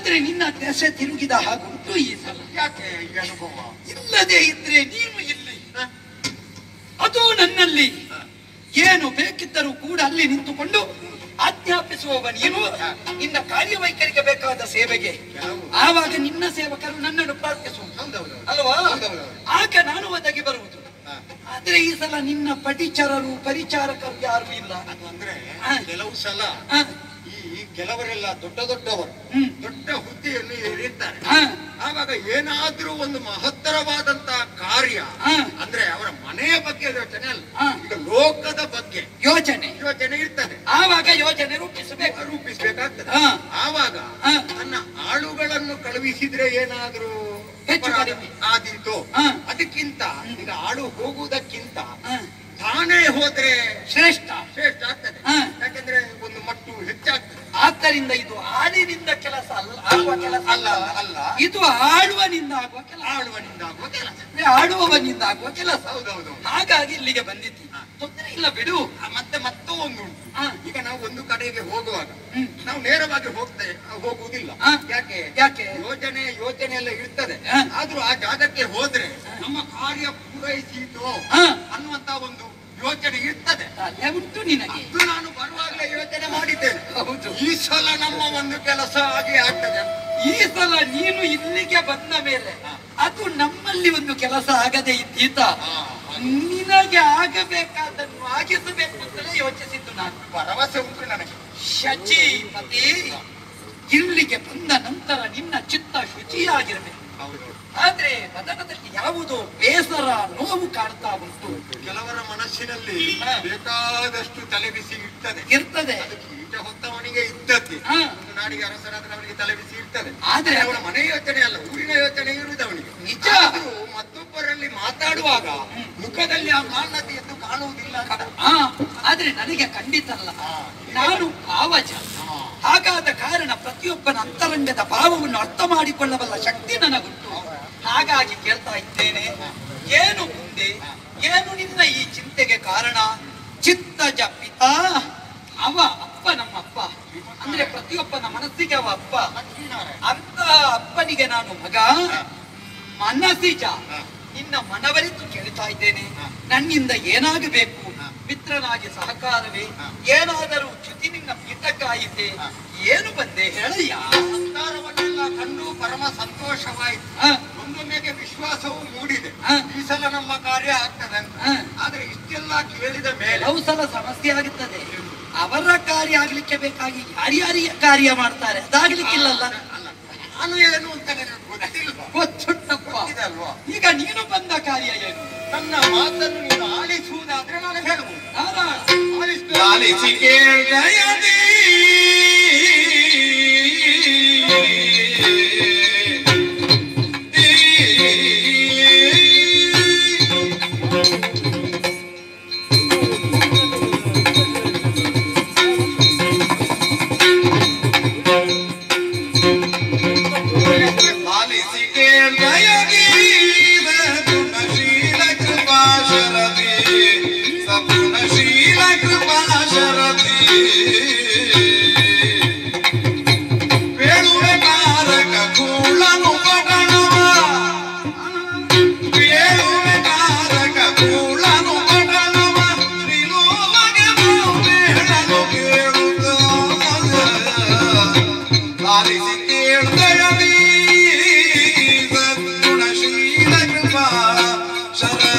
ಆದ್ರೆ ನಿನ್ನ ದೆಸೆ ತಿರುಗಿದ ಹಾಗುಂಟು ಈ ಸಲ ಯಾಕೆ ಈ ಅನುಭವ ಇಲ್ಲದೆ ಇದ್ರೆ ನೀನು ಇಲ್ಲಿ ಅದು ನನ್ನಲ್ಲಿ ಏನು ಬೇಕಿದ್ದರೂ ಕೂಡ ಅಲ್ಲಿ ನಿಂತುಕೊಂಡು ಆಜ್ಞಾಪಿಸುವವ ನೀನು ನಿನ್ನ ಕಾರ್ಯವೈಖರಿಗೆ ಬೇಕಾದ ಸೇವೆಗೆ ಆವಾಗ ನಿನ್ನ ಸೇವಕರು ನನ್ನನ್ನು ಪ್ರಾರ್ಥಿಸುವುದು ಹೌದೌದು ಅಲ್ವಾ ಹೌದೌದು. ಆಗ ನಾನು ಒದಗಿ ಬರುವುದು ಹಾ. ಆದ್ರೆ ಈ ಸಲ ನಿನ್ನ ಪರಿಚರರು ಪರಿಚಾರಕರು ಯಾರು ಇಲ್ಲ ಅದು ಅಂದ್ರೆ ಹಾ. ಕೆಲವು ಸಲ ಹಾ, ಈ ಕೆಲವರೆಲ್ಲ ದೊಡ್ಡ ದೊಡ್ಡವರು ಹ್ಮ್. ದೊಡ್ಡ ಹುದ್ದೆಯನ್ನು ಏರಿರ್ತಾರೆ ಹಾ, ಆವಾಗ ಏನಾದ್ರೂ ಒಂದು ಮಹತ್ತರವಾದಂತಹ ಕಾರ್ಯ ಹಾ. ಅಂದ್ರೆ ಅವರ ಮನೆಯ ಬಗ್ಗೆ ಯೋಚನೆ ಅಲ್ಲ ಹಾ. ಈಗ ಲೋಕದ ಬಗ್ಗೆ ಯೋಚನೆ ಯೋಚನೆ ಇರ್ತದೆ ಆವಾಗ ಯೋಚನೆ ರೂಪಿಸಬೇಕು ರೂಪಿಸ್ಬೇಕಾಗ್ತದೆ ಹಾ. ಆವಾಗ ಹಾ. ನನ್ನ ಆಳುಗಳನ್ನು ಕಳುಹಿಸಿದ್ರೆ ಏನಾದ್ರೂ ಹೆಚ್ಚು ಅಪರಾಧ ಕಡಿಮೆ. ಆದೀತು ಹಾ. ಅದಕ್ಕಿಂತ ಈಗ ಆಳು ಹೋಗುವುದಕ್ಕಿಂತ ಹಾ, ತಾನೇ ಹೋದ್ರೆ ಶ್ರೇಷ್ಠ ಶ್ರೇಷ್ಠ ಆಗ್ತದೆ ಹಾ. ಯಾಕಂದ್ರೆ ಒಂದು ಮಟ್ಟು ಹೆಚ್ಚಾಗ್ತದೆ ಆದ್ದರಿಂದ ಇದು ಆಳಿನಿಂದ ಕೆಲಸ ಅಲ್ಲ ಆಗುವ ಕೆಲಸ ಅಲ್ಲ ಅಲ್ಲ ಇದು ಆಳುವನಿಂದ ಆಗುವ ಕೆಲಸ ಆಳುವನಿಂದ ಆಗುವ ಕೆಲಸ ಅಂದ್ರೆ ಆಳುವವನಿಂದ ಆಗುವ ಕೆಲಸ ಹೌದೌದು ಹಾಗಾಗಿ ಇಲ್ಲಿಗೆ ಬಂದಿದ್ದಿ ತೊಂದರೆ ಇಲ್ಲ ಬಿಡು ಆ, ಮತ್ತೆ ಮತ್ತೂ ಒಂದು ಉಂಟು ಹಾ. ಈಗ ನಾವು ಒಂದು ಕಡೆಗೆ ಹೋಗುವಾಗ ಹ್ಮ್. ನಾವು ನೇರವಾಗಿ ಹೋಗ್ತೇವೆ ಹೋಗುವುದಿಲ್ಲ ಹಾ. ಯಾಕೆ ಯಾಕೆ? ಯೋಜನೆ ಯೋಚನೆ ಎಲ್ಲ ಇರ್ತದೆ ಹಾ. ಆದ್ರೂ ಆ ಜಾಗಕ್ಕೆ ಹೋದ್ರೆ ನಮ್ಮ ಕಾರ್ಯ ಪೂರೈಸಿತು ಹಾ. ಅನ್ನುವಂತ ಒಂದು ಯೋಚನೆ ಇರ್ತದೆ ಅಲ್ಲೇ ಉಂಟು ನಿನಗೆ ಅದು ನಾನು ಬರುವಾಗಲೇ ಯೋಚನೆ ಮಾಡಿದ್ದೇನೆ ಹೌದು ಈ ಸಲ ನಮ್ಮ ಒಂದು ಕೆಲಸ ಹಾಗೆ ಆಗ್ತದೆ ಈ ಸಲ ನೀನು ಇಲ್ಲಿಗೆ ಬಂದ ಮೇಲೆ ಅದು ನಮ್ಮಲ್ಲಿ ಒಂದು ಕೆಲಸ ಆಗದೆ ಇದ್ದೀತ ಹಾ, ನಿನಗೆ ಆಗಬೇಕಾದನ್ನು ಆಗಿಸಬೇಕು ಅಂತಲೇ ಯೋಚಿಸಿದ್ದು ನಾನು ಭರವಸೆ ಉಂಟು ನನಗೆ ಶಚಿಪತಿ ಇಲ್ಲಿಗೆ ಬಂದ ನಂತರ ನಿನ್ನ ಚಿತ್ತ ಶುಚಿಯಾಗಿರಬೇಕು ಹೌದು ಆದ್ರೆ ಬದನದಲ್ಲಿ ಯಾವುದೋ ಬೇಸರ ನೋವು ಕಾಡ್ತಾ ಉಂಟು ಕೆಲವರ ಮನಸ್ಸಿನಲ್ಲಿ ಹಾ. ಬೇಕಾದಷ್ಟು ತಲೆಬಿಸಿ ಇರ್ತದೆ ಇರ್ತದೆ ಅದು ಕೀಟ ಹೊತ್ತವನಿಗೆ ಇದ್ದದ್ದೇ ಹಾ. ಒಂದು ನಾಡಿಗೆ ಅರಸರಾದ್ರೆ ಅವನಿಗೆ ತಲೆಬಿಸಿ ಇರ್ತದೆ ಆದ್ರೆ ಅವನ ಮನೆ ಯೋಚನೆ ಅಲ್ಲ ಊರಿನ ಯೋಚನೆ ಇರುವುದು ಅವನಿಗೆ ನಿಜ. ಆದ್ರೂ ಮತ್ತೊಬ್ಬರಲ್ಲಿ ಮಾತಾಡುವಾಗ ಮುಖದಲ್ಲಿ ಆ ಮಾನತೆಯನ್ನು ಕಾಣುವುದಿಲ್ಲ ಅಂತ ಆ, ಆದ್ರೆ ನನಗೆ ಖಂಡಿತ ಅಲ್ಲ ಹಾ. ನಾನು ಭಾವಜ ಹಾಗಾದ ಕಾರಣ ಪ್ರತಿಯೊಬ್ಬನ ಅಂತರಂಗದ ಭಾವವನ್ನು ಅರ್ಥ ಮಾಡಿಕೊಳ್ಳಬಲ್ಲ ಶಕ್ತಿ ನನಗುಂಟು ಹಾಗಾಗಿ ಕೇಳ್ತಾ ಇದ್ದೇನೆ ಏನು ಮುಂದೆ ಏನು ನಿನ್ನ ಈ ಚಿಂತೆಗೆ ಕಾರಣ ಚಿತ್ತಜ ಪಿತ ಅವ ಅಪ್ಪ ನಮ್ಮಪ್ಪ ಅಂದ್ರೆ ಪ್ರತಿಯೊಬ್ಬನ ಮನಸ್ಸಿಗೆ ಅವ ಅಪ್ಪ ಅಂತ ಅಪ್ಪನಿಗೆ ನಾನು ಮಗ ಮನಸ್ಸಿಜ ನಿನ್ನ ಮನವರಿತು ಕೇಳ್ತಾ ಇದ್ದೇನೆ ನನ್ನಿಂದ ಏನಾಗಬೇಕು ಮಿತ್ರನಾಗಿ ಸಹಕಾರವೇ ಏನಾದರೂ ಚ್ಯುತಿ ನಿನ್ನ ಪೀಠಕ್ಕಾಯಿತೆ ಏನು ಬಂದೆ ಹೇಳಯ್ಯ ಸಂಸ್ಕಾರವನ್ನೆಲ್ಲ ಕಂಡು ಪರಮ ಸಂತೋಷವಾಯಿತು ಆ, ಒಂದೊಮ್ಮೆಗೆ ವಿಶ್ವಾಸವು ಮೂಡಿದೆ ಹಾ. ಈ ಸಲ ನಮ್ಮ ಕಾರ್ಯ ಆಗ್ತದೆ ಅಂತ ಹಾ. ಆದ್ರೆ ಇಷ್ಟೆಲ್ಲ ಕೇಳಿದ ಮೇಲೆ ಕೆಲವು ಸಲ ಸಮಸ್ಯೆ ಆಗುತ್ತದೆ ಅವರ ಕಾರ್ಯ ಆಗ್ಲಿಕ್ಕೆ ಬೇಕಾಗಿ ಯಾರ್ಯಾರಿಗೆ ಕಾರ್ಯ ಮಾಡ್ತಾರೆ ಅದಾಗ್ಲಿಕ್ಕಿಲ್ಲಲ್ಲ ಅಲ್ಲ ನಾನು ಏನು ಅಂತ ನನಗೆ ಗೊತ್ತಿಲ್ವಾ ಗೊತ್ತುಂಟಪ್ಪ ಗೊತ್ತಿದೆ ಅಲ್ವಾ ಈಗ ನೀನು ಬಂದ ಕಾರ್ಯ ಏನು ನನ್ನ ಮಾತನ್ನು ನೀನು ಆಲಿಸುವುದಾದ್ರೆ ನಾನು ಹೇಳ್ಬೋದು ನಾರಾಯಣ ಆಲಿಸ್ತಾ- ಲಾಲಿಸಿ ಕೇಳ್ದಯದಿ ಲಾಲಿಸಿ ಕೇಳ್ದಯದಿ ಗುಣಶೀಲ ಕೃಪಾ ಶರದಿ ಸಗುಣಶೀಲ ಕೃಪಾ ಶರದಿ ಬೇಳುವೆ ಕಾರಕ ಕೂಳನು ಪಟಣವ ಬೇಳುವೆ ಕಾರಕ ಕೂಳನು ಪಟಣವ ಶ್ರೀಲೋಲಗೆ ಬೇಡಲು ಕೇಳುತ್ತ ಲಾಲಿಸಿ ಕೇಳ್ದಯದಿ ಸದ್ಗುಣಶೀಲ ಕೃಪಾ ಶರದಿ